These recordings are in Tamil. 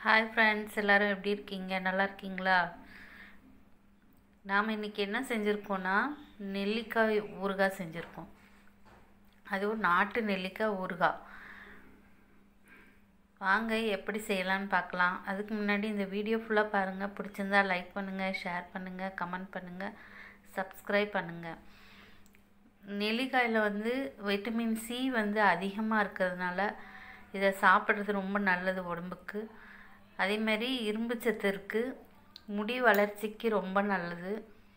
ஹாய் ஃப்ரெண்ட்ஸ் எல்லோரும் எப்படி இருக்கீங்க நல்லா இருக்கீங்களா நாம் இன்றைக்கி என்ன செஞ்சுருக்கோன்னா நெல்லிக்காய் ஊறுகாய் செஞ்சுருக்கோம் அதுவும் நாட்டு நெல்லிக்காய் ஊறுகாய் வாங்க எப்படி செய்யலான்னு பார்க்கலாம் அதுக்கு முன்னாடி இந்த வீடியோ ஃபுல்லாக பாருங்கள் பிடிச்சிருந்தா லைக் பண்ணுங்கள் ஷேர் பண்ணுங்கள் கமெண்ட் பண்ணுங்கள் சப்ஸ்கிரைப் பண்ணுங்கள் நெல்லிக்காயில் வந்து விட்டமின் சி வந்து அதிகமாக இருக்கிறதுனால இதை சாப்பிட்றது ரொம்ப நல்லது உடம்புக்கு அதேமாரி இரும்பு சத்து இருக்குது முடி வளர்ச்சிக்கு ரொம்ப நல்லது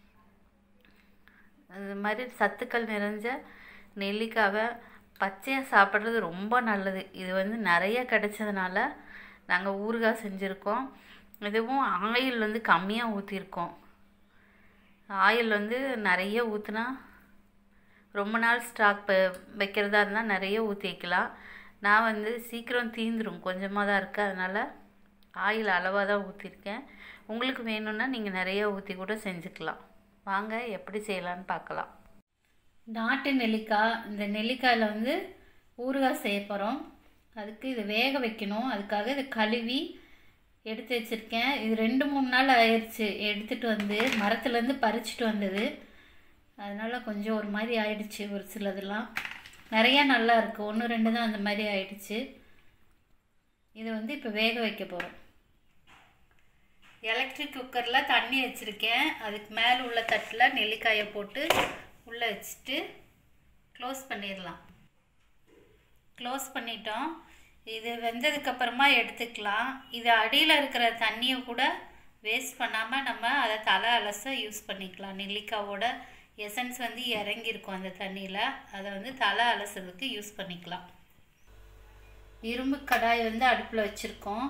அது மாதிரி சத்துக்கள் நிறைஞ்ச நெல்லிக்காவை பச்சையாக சாப்பிட்றது ரொம்ப நல்லது இது வந்து நிறைய கிடைச்சதுனால நாங்கள் ஊறுகாய் செஞ்சுருக்கோம் இதுவும் ஆயில் வந்து கம்மியாக ஊற்றிருக்கோம் ஆயில் வந்து நிறைய ஊற்றினா ரொம்ப நாள் ஸ்டாக் வைக்கிறதா இருந்தால் நிறைய ஊற்றி வைக்கலாம் நான் வந்து சீக்கிரம் தீந்துடும் கொஞ்சமாக தான் இருக்குது அதனால் ஆயில் அளவாக தான் ஊற்றிருக்கேன் உங்களுக்கு வேணும்னா நீங்கள் நிறைய ஊற்றி கூட செஞ்சுக்கலாம் வாங்க எப்படி செய்யலான்னு பார்க்கலாம் நாட்டு நெல்லிக்காய் இந்த நெல்லிக்காயில் வந்து ஊறுகாய் செய்ய போகிறோம் அதுக்கு இதை வேக வைக்கணும் அதுக்காக இதை கழுவி எடுத்து வச்சுருக்கேன் இது ரெண்டு மூணு நாள் ஆயிடுச்சு எடுத்துகிட்டு வந்து மரத்துலேருந்து பறிச்சுட்டு வந்தது அதனால் கொஞ்சம் ஒரு மாதிரி ஆயிடுச்சு ஒரு சிலதெல்லாம் நிறையா நல்லா இருக்குது ஒன்று ரெண்டு தான் அந்த மாதிரி ஆயிடுச்சு இதை வந்து இப்போ வேக வைக்க போகிறோம் எலக்ட்ரிக் குக்கரில் தண்ணி வச்சுருக்கேன் அதுக்கு மேலே உள்ள தட்டில் நெல்லிக்காயை போட்டு உள்ளே வச்சுட்டு க்ளோஸ் பண்ணிடலாம் க்ளோஸ் பண்ணிட்டோம் இது வெந்ததுக்கப்புறமா எடுத்துக்கலாம் இது அடியில் இருக்கிற தண்ணியை கூட வேஸ்ட் பண்ணாமல் நம்ம அதை தலை அலச யூஸ் பண்ணிக்கலாம் நெல்லிக்காவோட எசன்ஸ் வந்து இறங்கியிருக்கும் அந்த தண்ணியில் அதை வந்து தலை அலசுறதுக்கு யூஸ் பண்ணிக்கலாம் இரும்பு கடாய் வந்து அடுப்பில் வச்சுருக்கோம்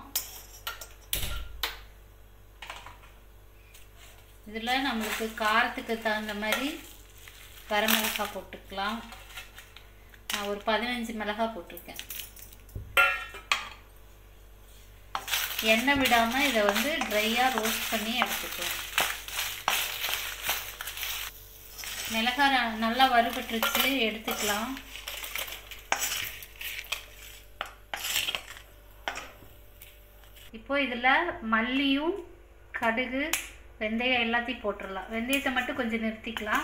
இதில் நம்மளுக்கு காரத்துக்கு தகுந்த மாதிரி வரமிளகாய் போட்டுக்கலாம் நான் ஒரு பதினஞ்சு மிளகாய் போட்டிருக்கேன் எண்ணெய் விடாமல் இதை வந்து ட்ரையாக ரோஸ்ட் பண்ணி எடுத்துக்கலாம் மிளகாய் நல்லா வறுபட்டுருச்சு எடுத்துக்கலாம் இப்போ இதில் மல்லியும் கடுகு வெந்தயம் எல்லாத்தையும் போட்டுடலாம் வெந்தயத்தை மட்டும் கொஞ்சம் நிறுத்திக்கலாம்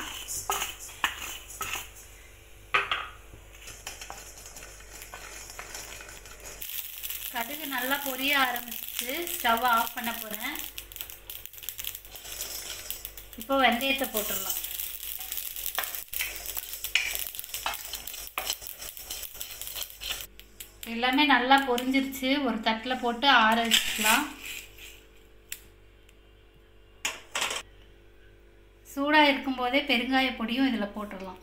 கடுகு நல்லா பொரிய ஆரம்பிச்சு ஸ்டவ் ஆஃப் பண்ண போகிறேன் இப்போ வெந்தயத்தை போட்டுடலாம் எல்லாமே நல்லா பொரிஞ்சிருச்சு ஒரு தட்டில் போட்டு ஆற வச்சுக்கலாம் சூடாக இருக்கும்போதே பெருங்காய பொடியும் இதில் போட்டுடலாம்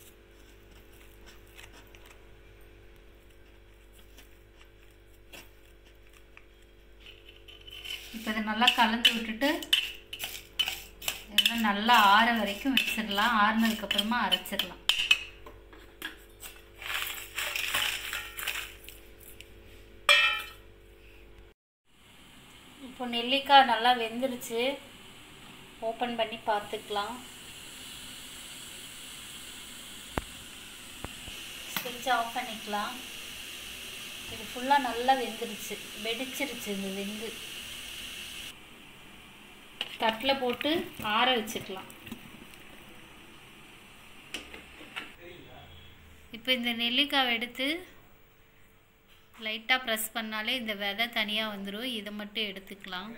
இப்போ இதை நல்லா கலந்து விட்டுட்டு எல்லாம் நல்லா ஆற வரைக்கும் வச்சிடலாம் ஆறுனதுக்கப்புறமா அரைச்சிடலாம் இப்போ நெல்லிக்காய் நல்லா வெந்துருச்சு ஓப்பன் பண்ணி பார்த்துக்கலாம் ஸ்விட்ச் ஆஃப் பண்ணிக்கலாம் இது ஃபுல்லாக நல்லா வெந்துருச்சு வெடிச்சிருச்சு இந்த வெந்து தட்டில் போட்டு ஆற வச்சுக்கலாம் இப்போ இந்த நெல்லிக்காவை எடுத்து லைட்டாக ப்ரெஸ் பண்ணாலே இந்த விதை தனியாக வந்துடும் இதை மட்டும் எடுத்துக்கலாம்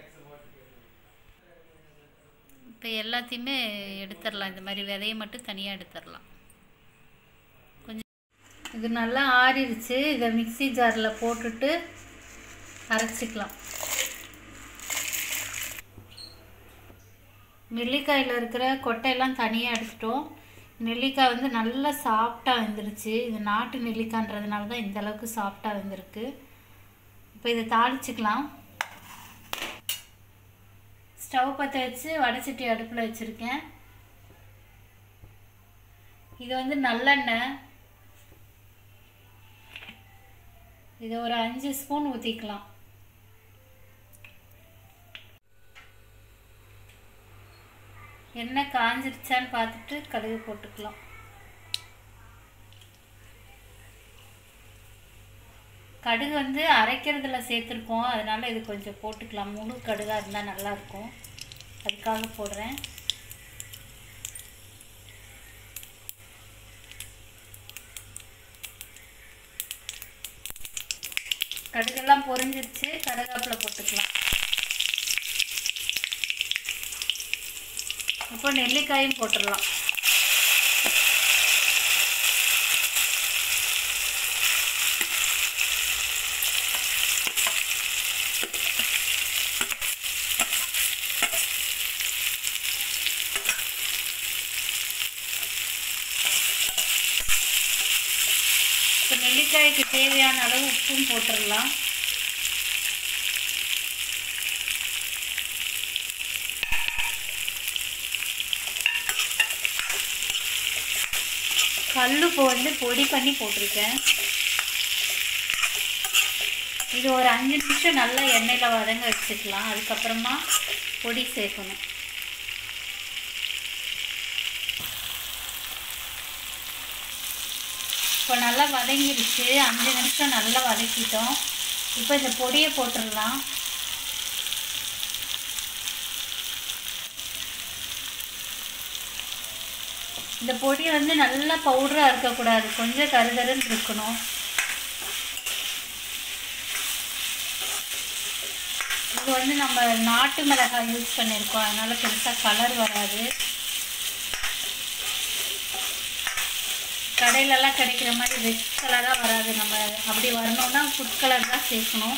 இப்போ எல்லாத்தையுமே எடுத்துடலாம் இந்த மாதிரி விதையை மட்டும் தனியாக எடுத்துடலாம் கொஞ்சம் இது நல்லா ஆறிடுச்சு இதை மிக்சி ஜாரில் போட்டுட்டு அரைச்சிக்கலாம் நெல்லிக்காயில் இருக்கிற கொட்டையெல்லாம் தனியாக எடுத்துட்டோம் நெல்லிக்காய் வந்து நல்லா சாஃப்டாக வந்துருச்சு இது நாட்டு நெல்லிக்காய்ன்றதுனால தான் இந்த அளவுக்கு சாஃப்டாக வந்திருக்கு இப்போ இதை தாளிச்சுக்கலாம் ஸ்டவ் பற்ற வச்சு வடைச்சட்டி அடுப்பில் வச்சுருக்கேன் இது வந்து நல்லெண்ணெய் இதை ஒரு அஞ்சு ஸ்பூன் ஊற்றிக்கலாம் எண்ணெய் காஞ்சிருச்சான்னு பார்த்துட்டு கடுகு போட்டுக்கலாம் கடுகு வந்து அரைக்கிறதுல சேர்த்துருக்கோம் அதனால இது கொஞ்சம் போட்டுக்கலாம் முழு கடுகாக இருந்தால் நல்லாயிருக்கும் அதுக்காக போடுறேன் கடுகெல்லாம் பொரிஞ்சிருச்சு கருவேப்பிலை போட்டுக்கலாம் இப்போ நெல்லிக்காயும் போட்டுடலாம் இப்போ நெல்லிக்காய்க்கு தேவையான அளவு உப்பும் போட்டுடலாம் கல்லுப்பு வந்து பொடி பண்ணி போட்டிருக்கேன் இது ஒரு அஞ்சு நிமிஷம் நல்லா எண்ணெயில் வதங்க வச்சுக்கலாம் அதுக்கப்புறமா பொடி சேர்க்கணும் இப்போ நல்லா வதங்கிருச்சு அஞ்சு நிமிஷம் நல்லா வதக்கிட்டோம் இப்போ இந்த பொடியை போட்டுடலாம் இந்த பொடி வந்து நல்லா பவுடராக இருக்கக்கூடாது கொஞ்சம் கருகருன்னு இருக்கணும் இது வந்து நம்ம நாட்டு மிளகாய் யூஸ் பண்ணியிருக்கோம் அதனால பெருசாக கலர் வராது கடையிலலாம் கிடைக்கிற மாதிரி ரெட் கலராக வராது நம்ம அப்படி வரணும்னா ஃபுட் கலர் தான் சேர்க்கணும்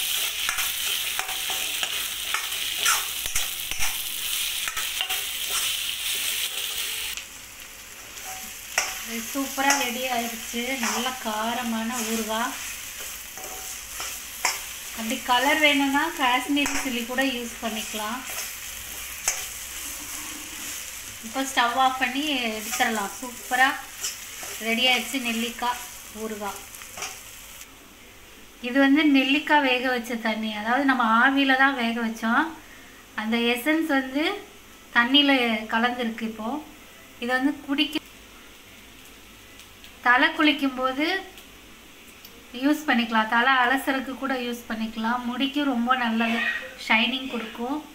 இது சூப்பராக ரெடி ஆயிடுச்சு நல்ல காரமான ஊறுகாய் அப்படி கலர் வேணும்னா காஷ்மீரி சில்லி கூட யூஸ் பண்ணிக்கலாம் இப்போ ஸ்டவ் ஆஃப் பண்ணி எடுத்துடலாம் சூப்பராக ரெடி ஆயிடுச்சு நெல்லிக்காய் ஊறுகாய் இது வந்து நெல்லிக்காய் வேக வச்ச தண்ணி அதாவது நம்ம ஆவியில் தான் வேக வச்சோம் அந்த எசன்ஸ் வந்து தண்ணியில் கலந்துருக்கு இப்போது இதை வந்து குடிக்க தலை குளிக்கும்போது யூஸ் பண்ணிக்கலாம் தலை அலசருக்கு கூட யூஸ் பண்ணிக்கலாம் முடிக்கு ரொம்ப நல்லது ஷைனிங் கொடுக்கும்